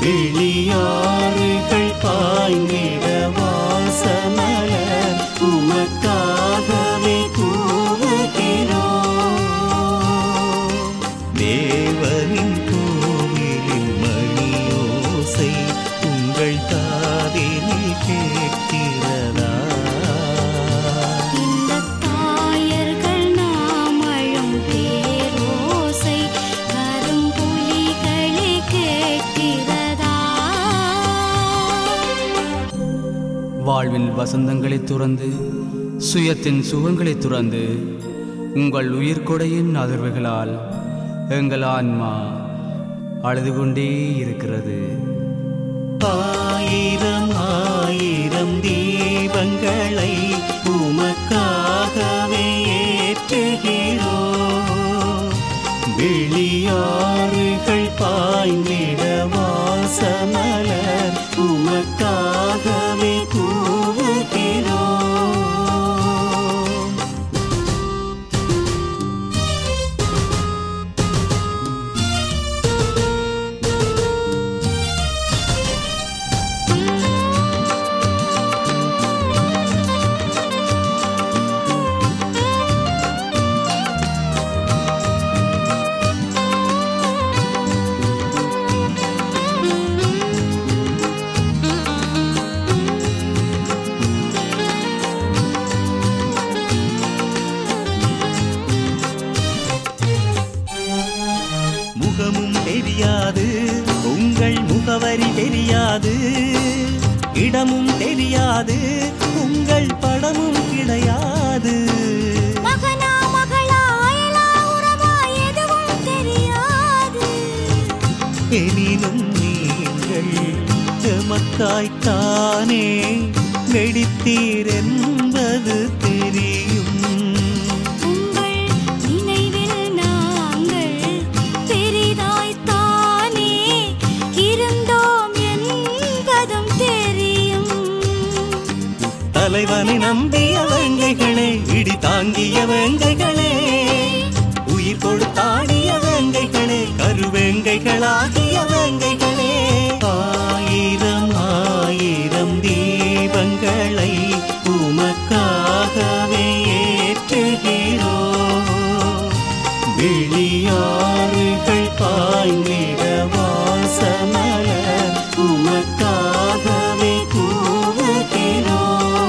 விழியாறுகள் பாய்ந்திட வாசமலர் உமக்காகவே கூவுகிறோம் தேவனின் கோவிலின் மணியோசை உங்கள் காதினில் கேட்கிறதா இந்த தாயர்கள் நாமழும் பேரோசை கரும்புலிகளே கேட்கிறதா வாழ்வின் வசந்தங்களை துறந்து சுயத்தின் சுகங்களை துறந்து உங்கள் உயிர்கொடையின் அதிர்வுகளால் எங்கள் ஆன்மா அழுது கொண்டே இருக்கிறது ஆயிரம் ஆயிரம் தீபங்களை உமக்காகவே ஏற்றுகிறோம் வெளியாறுகள் பாய்ந்திட வாசமலர் உமக்காகவே கூவுகிறோம் முகமும் தெரியாது உங்கள் முகவரி தெரியாது இடமும் தெரியாது உங்கள் படமும் கிடையாது மகனா மகளா அயலா உறவா எதுவும் தெரியாது எனினும் நீங்கள் எமக்காய்த்தானே வெடித்தீர் என்பது தெரியும் உங்கள் நினைவில் நாங்கள் பெரிதாய்த்தானே இருந்தோம் என்பதும் தெரியும் தலைவனை நம்பிய வேங்கைகளே இடி தாங்கிய வேங்கைகளே உயிர் கொடுத்தாடிய வேங்கைகளே கருவேங்கைகளாகிய வேங்கைகளே ஆயிரம் ஆயிரம் தீபங்களை உமக்காகவே ஏற்றுகிறோம் வெளியாறுகள் பாய்ந்திட வாசமலர் உமக்காகவே கூவுகிறோம்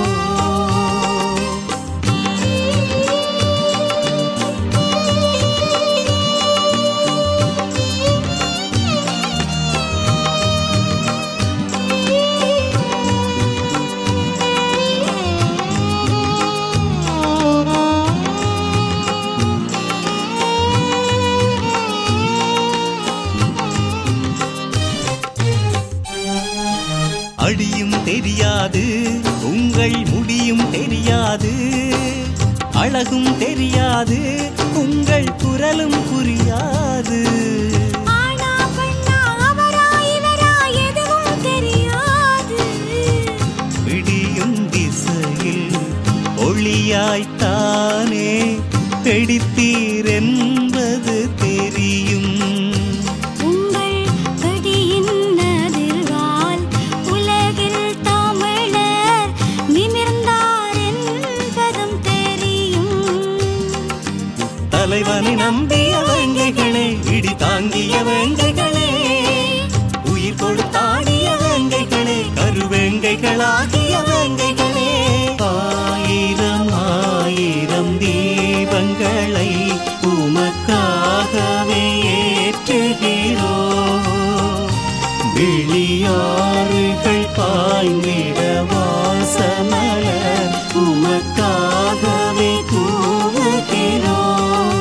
அடியும் தெரியாது உங்கள் முடியும் தெரியாது அழகும் தெரியாது உங்கள் குரலும் புரியாது ஆனா பெண்ணா அவரா இவரா எதுவும் தெரியாது விடியும் திசையில் ஒளியாய்த்தானே வெடித்தீர் என்பது தெரியும் உங்கள் கடியின் அதிர்வால் உலகில் தமிழர் நிமிர்ந்தார் என்பதும் தெரியும் தலைவனை நம்பிய வேங்கைகளே இடி தாங்கிய வேங்கைகளே உயிர் கொடுத்தாடிய வேங்கைகளே கருவேங்கைகளாகிய வேங்கைகளே ஆயிரம் ஆயிரம் தீபங்களை உமக்காகவே ஏற்றுகிறோம் வெளியாறுகள் பாய்ந்திட வாசமலர் உமக்காகவே கூவுகிறோம்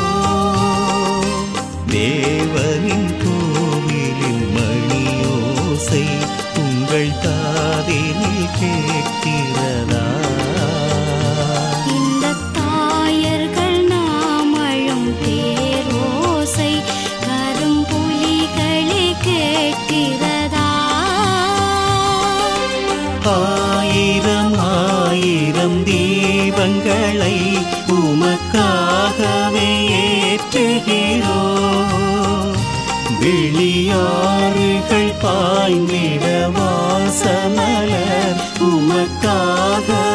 தேவனின் கோவிலின் மணியோசை உங்கள் காதினில் கேட்கிறதா இந்த தாயர்கள் நாமழும் பேரோசை கரும்புலிகளே கேட்கிறதா ஆயிரம் ஆயிரம் தீபங்களை உமக்காகவே ஏற்றுகிறோம் வெளியாறுகள் பாய்ந்த உமக்காக